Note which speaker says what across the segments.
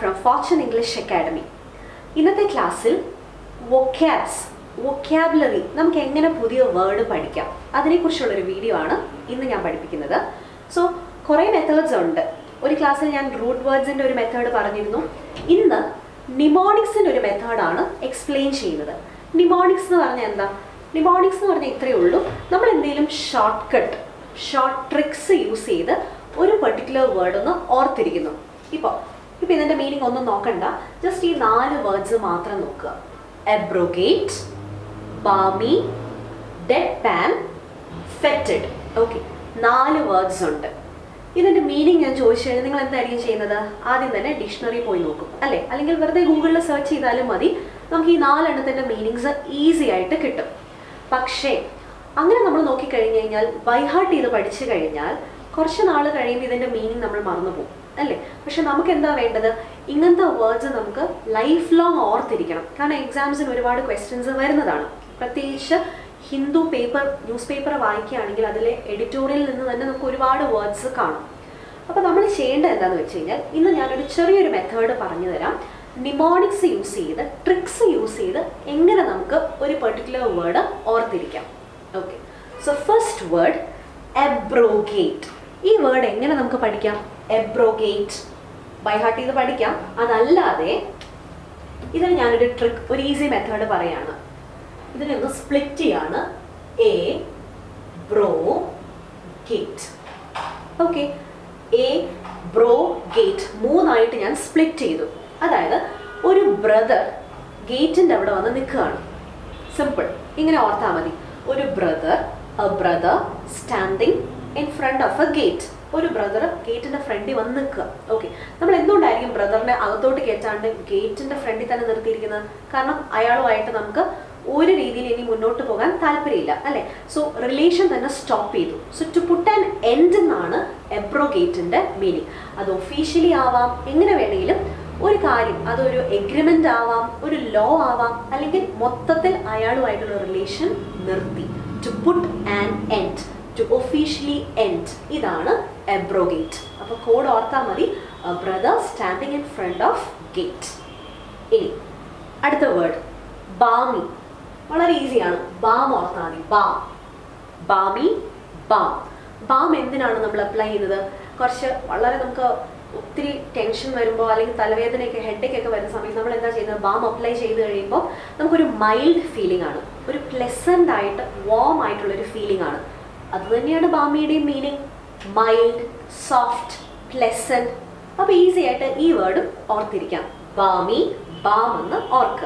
Speaker 1: from Fortune English academy ഇന്നത്തെ ക്ലാസ്സിൽ vocabs vocabulary നമുക്ക് എങ്ങനെ പുതിയ വേർഡ് പഠിക്കാം അതിനെക്കുറിച്ചുള്ളൊരു വീഡിയോ ആണ് ഇന്ന് ഞാൻ പഠിപ്പിക്കുന്നത് സോ കുറേ മെത്തേഡ്സ് ഉണ്ട് ഒരു ക്ലാസ്സിൽ ഞാൻ റൂട്ട് വേർഡ്സിൻ്റെ ഒരു മെത്തേഡ് പറഞ്ഞിരുന്നു ഇന്ന് നിമോണിക്സിൻ്റെ ഒരു മെത്തേഡാണ് എക്സ്പ്ലെയിൻ ചെയ്യുന്നത് നിമോണിക്സ് എന്ന് പറഞ്ഞാൽ എന്താ നിമോണിക്സ് എന്ന് പറഞ്ഞാൽ ഇത്രയേ ഉള്ളൂ നമ്മൾ എന്തെങ്കിലും shortcut short tricks use ചെയ്ത് ഒരു പെർട്ടിക്കുലർ വേർഡ് ഒന്ന് ഓർത്തിരിക്കുന്നു ഇപ്പോൾ ഇപ്പോൾ ഇതിൻ്റെ മീനിങ് ഒന്നും നോക്കണ്ട ജസ്റ്റ് ഈ നാല് വേർഡ്സ് മാത്രം നോക്കുക abrogate balmy deadpan fetid okay നാല് വേർഡ്സ് ഉണ്ട് ഇതിന്റെ മീനിങ് ഞാൻ ചോദിച്ചു കഴിഞ്ഞാൽ നിങ്ങൾ എന്തായിരിക്കും ചെയ്യുന്നത് ആദ്യം തന്നെ ഡിക്ഷണറി പോയി നോക്കും അല്ലേ അല്ലെങ്കിൽ വെറുതെ ഗൂഗിളിൽ സെർച്ച് ചെയ്താലും മതി നമുക്ക് ഈ നാലെണ്ണത്തിന്റെ മീനിങ്സ് ഈസി ആയിട്ട് കിട്ടും പക്ഷേ അങ്ങനെ നമ്മൾ നോക്കിക്കഴിഞ്ഞ് കഴിഞ്ഞാൽ ബൈഹാർട്ട് ചെയ്ത് പഠിച്ചു കഴിഞ്ഞാൽ കുറച്ച് നാൾ കഴിയുമ്പോൾ ഇതിന്റെ മീനിങ് നമ്മൾ മറന്നുപോകും അല്ലേ പക്ഷെ നമുക്ക് എന്താ വേണ്ടത് ഇങ്ങനത്തെ വേർഡ്സ് നമുക്ക് ലൈഫ് ലോങ് ഓർത്തിരിക്കണം കാരണം എക്സാംസിന് ഒരുപാട് ക്വസ്റ്റ്യൻസ് വരുന്നതാണ് പ്രത്യേകിച്ച് ഹിന്ദു പേപ്പർ ന്യൂസ് പേപ്പർ വായിക്കുകയാണെങ്കിൽ അതിലെ എഡിറ്റോറിയലിൽ നിന്ന് തന്നെ നമുക്ക് ഒരുപാട് വേർഡ്സ് കാണും അപ്പോൾ നമ്മൾ ചെയ്യേണ്ടത് എന്താണെന്ന് വെച്ച് കഴിഞ്ഞാൽ ഇന്ന് ഞാനൊരു ചെറിയൊരു മെത്തേഡ് പറഞ്ഞു തരാം നിമോണിക്സ് യൂസ് ചെയ്ത് ട്രിക്സ് യൂസ് ചെയ്ത് എങ്ങനെ നമുക്ക് ഒരു പെർട്ടിക്കുലർ വേർഡ് ഓർത്തിരിക്കാം okay so first word abrogate ഈ വേർഡ് എങ്ങനെ നമുക്ക് പഠിക്കാം എബ്രോഗേറ്റ് ബൈ ഹാർട്ട് ചെയ്ത് പഠിക്കാം അതല്ലാതെ ഇതിന് ഞാനൊരു ട്രിക്ക് ഒരു ഈസി മെത്തേഡ് പറയാണ് ഇതിനെ ഒന്ന് സ്പ്ലിറ്റ് ചെയ്യാണ് a bro gate okay a bro gate മൂന്നായിട്ട് ഞാൻ സ്പ്ലിറ്റ് ചെയ്തു അതായത് ഒരു ബ്രദർ ഗേറ്റിൻ്റെ അവിടെ വന്ന് നിൽക്കുകയാണ് സിമ്പിൾ ഇങ്ങനെ ഓർത്താൽ മതി ഒരു brother a brother standing in front of a gate ഒരു ബ്രദർ ഗേറ്റിന്റെ ഫ്രണ്ടിൽ വന്ന് നിൽക്കുക ഓക്കെ നമ്മൾ എന്തുകൊണ്ടായിരിക്കും ബ്രദറിനെ അകത്തോട്ട് കയറ്റാണ്ട് ഗേറ്റിന്റെ ഫ്രണ്ടിൽ തന്നെ നിർത്തിയിരിക്കുന്നത് കാരണം അയാളുമായിട്ട് നമുക്ക് ഒരു രീതിയിൽ ഇനി മുന്നോട്ട് പോകാൻ താല്പര്യമില്ല അല്ലെ സോ റിലേഷൻ തന്നെ സ്റ്റോപ്പ് ചെയ്തു so to put an end എന്നാണ് എബ്രോഗേറ്റിന്റെ മീനിങ് അത് ഒഫീഷ്യലി ആവാം എങ്ങനെ വേണമെങ്കിലും ഒരു കാര്യം അതൊരു എഗ്രിമെന്റ് ആവാം ഒരു ലോ ആവാം അല്ലെങ്കിൽ മൊത്തത്തിൽ അയാളുമായിട്ടുള്ള റിലേഷൻ നിർത്തി to put an end to officially end ഇതാണ് എബ്രോഗേറ്റ് അപ്പോൾ കോഡ് ഓർത്താൽ മതി brother standing in front of gate ഇനി അടുത്ത വേർഡ് ബാമി വളരെ ഈസിയാണ് ബാം ഓർത്താൽ മതി ബാം ബാമി ബാം ബാം എന്തിനാണ് നമ്മൾ അപ്ലൈ ചെയ്യുന്നത് കുറച്ച് വളരെ നമുക്ക് ഒത്തിരി ടെൻഷൻ വരുമ്പോൾ അല്ലെങ്കിൽ തലവേദനയൊക്കെ ഹെഡേക്ക് ഒക്കെ വരുന്ന സമയത്ത് നമ്മൾ എന്താ ചെയ്യുന്നത് ബാം അപ്ലൈ ചെയ്ത് കഴിയുമ്പോൾ നമുക്കൊരു മൈൽഡ് ഫീലിംഗ് ആണ് ഒരു പ്ലെസൻ്റ് ആയിട്ട് വാം ആയിട്ടുള്ളൊരു ഫീലിംഗ് ആണ് അത് തന്നെയാണ് ബാമിയുടെയും മീനിങ് മൈൽഡ് സോഫ്റ്റ് പ്ലെസൻറ്റ് അപ്പോൾ ഈസി ആയിട്ട് ഈ വേർഡും ഓർത്തിരിക്കാം ബാമി ബാം എന്ന് ഓർക്കുക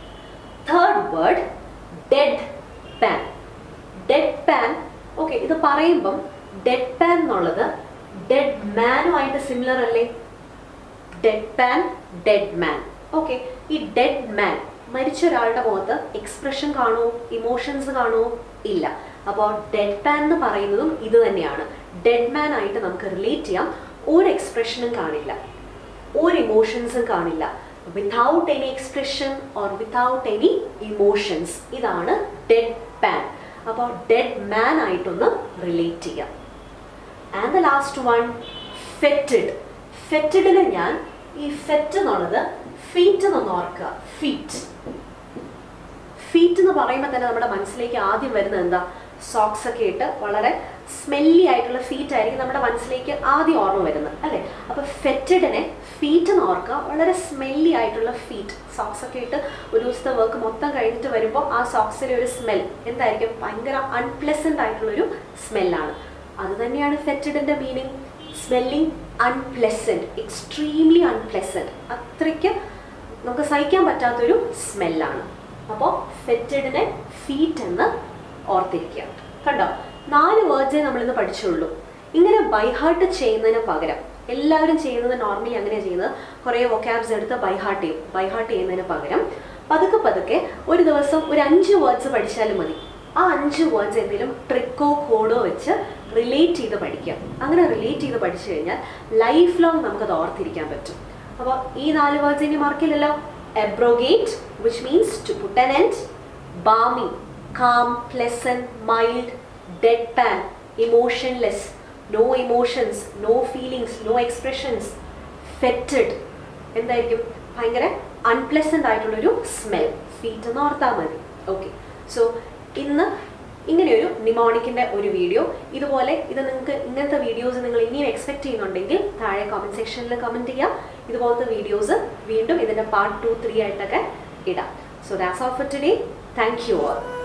Speaker 1: third word deadpan deadpan okay ഇത് പറയുമ്പം ഡെഡ് പാൻ എന്നുള്ളത് ഡെഡ് മാനുമായിട്ട് സിമിലർ അല്ലേ deadpan dead man okay ഈ ഡെഡ് മാൻ മരിച്ച ഒരാളുടെ മുഖത്ത് എക്സ്പ്രഷൻ കാണുമോ ഇമോഷൻസ് കാണുമോ ഇല്ല അപ്പോൾ ഡെഡ് പാൻ എന്ന് പറയുന്നതും ഇത് തന്നെയാണ് ഡെഡ് മാൻ ആയിട്ട് നമുക്ക് റിലേറ്റ് ചെയ്യാം ഒരു എക്സ്പ്രഷനും കാണില്ല ഒരു ഇമോഷൻസും കാണില്ല without any expression or without any emotions ഇതാണ് ഡെഡ് പാൻ അപ്പോൾ ഡെഡ് മാൻ ആയിട്ടൊന്ന് റിലേറ്റ് ചെയ്യാം and the last one fetid ഫെറ്റഡിന് ഞാൻ ഈ ഫെറ്റ് എന്നുള്ളത് ഫീറ്റ് എന്നൊന്ന് ഓർക്കുക ഫീറ്റ് ഫീറ്റ് എന്ന് പറയുമ്പോൾ തന്നെ നമ്മുടെ മനസ്സിലേക്ക് ആദ്യം വരുന്നത് എന്താ സോക്സ് ഒക്കെ ഇട്ട് വളരെ സ്മെല്ലി ആയിട്ടുള്ള ഫീറ്റ് ആയിരിക്കും നമ്മുടെ മനസ്സിലേക്ക് ആദ്യം ഓർമ്മ വരുന്നത് അല്ലേ അപ്പോൾ ഫെറ്റഡിനെ ഫീറ്റ് എന്ന് ഓർക്കുക വളരെ സ്മെല്ലി ആയിട്ടുള്ള ഫീറ്റ് സോക്സ് ഒക്കെ ഇട്ട് ഒരു ദിവസത്തെ വർക്ക് മൊത്തം കഴിഞ്ഞിട്ട് വരുമ്പോൾ ആ സോക്സിലെ ഒരു സ്മെൽ എന്തായിരിക്കും ഭയങ്കര അൺപ്ലസൻ്റ് ആയിട്ടുള്ളൊരു സ്മെല്ലാണ് അത് തന്നെയാണ് ഫെറ്റഡിൻ്റെ meaning smelling unpleasant extremely unpleasant അത്രയ്ക്ക് നമുക്ക് സഹിക്കാൻ പറ്റാത്തൊരു സ്മെല്ലാണ് അപ്പോൾ ഫെറ്റഡിനെ ഫീറ്റ് എന്ന് ഓർത്തിരിക്കുക കണ്ടോ നാല് വേർഡ്സേ നമ്മളിന്ന് പഠിച്ചുള്ളൂ ഇങ്ങനെ ബൈഹാർട്ട് ചെയ്യുന്നതിന് പകരം എല്ലാവരും ചെയ്യുന്നത് നോർമലി അങ്ങനെ ചെയ്യുന്നത് കുറേ വൊക്കാബ്സ് എടുത്ത് ബൈഹാർട്ട് ചെയ്യും ബൈഹാർട്ട് ചെയ്യുന്നതിന് പകരം പതുക്കെ പതുക്കെ ഒരു ദിവസം ഒരു അഞ്ച് വേർഡ്സ് പഠിച്ചാലും മതി ആ അഞ്ച് വേർഡ്സ് എന്തെങ്കിലും ട്രിക്കോ കോഡോ വെച്ച് റിലേറ്റ് ചെയ്ത് പഠിക്കാം അങ്ങനെ റിലേറ്റ് ചെയ്ത് പഠിച്ചു കഴിഞ്ഞാൽ ലൈഫ് ലോങ് നമുക്കത് ഓർത്തിരിക്കാൻ പറ്റും അപ്പോൾ ഈ നാല് വേർഡ്സ് ഇനി മാർക്കില്ലല്ലോ abrogate which means to put an end balmy calm pleasant mild deadpan emotionless no emotions no feelings no expressions fetid എന്തായിരിക്കും ഭയങ്കര അൺപ്ലസൻ്റ് ആയിട്ടുള്ളൊരു സ്മെൽ ഫീറ്റ് എന്ന് ഓർത്താൽ മതി ഓക്കെ സോ ഇന്ന് ഇങ്ങനെയൊരു നിമോണിക്കിൻ്റെ ഒരു വീഡിയോ ഇതുപോലെ ഇത് നിങ്ങൾക്ക് ഇങ്ങനത്തെ വീഡിയോസ് നിങ്ങൾ ഇനിയും എക്സ്പെക്ട് ചെയ്യുന്നുണ്ടെങ്കിൽ താഴെ കമൻറ്റ് സെക്ഷനിൽ കമൻറ്റ് ചെയ്യാം ഇതുപോലത്തെ വീഡിയോസ് വീണ്ടും ഇതിൻ്റെ പാർട്ട് ടു ത്രീ ആയിട്ടൊക്കെ ഇടാം so that's all for today thank you all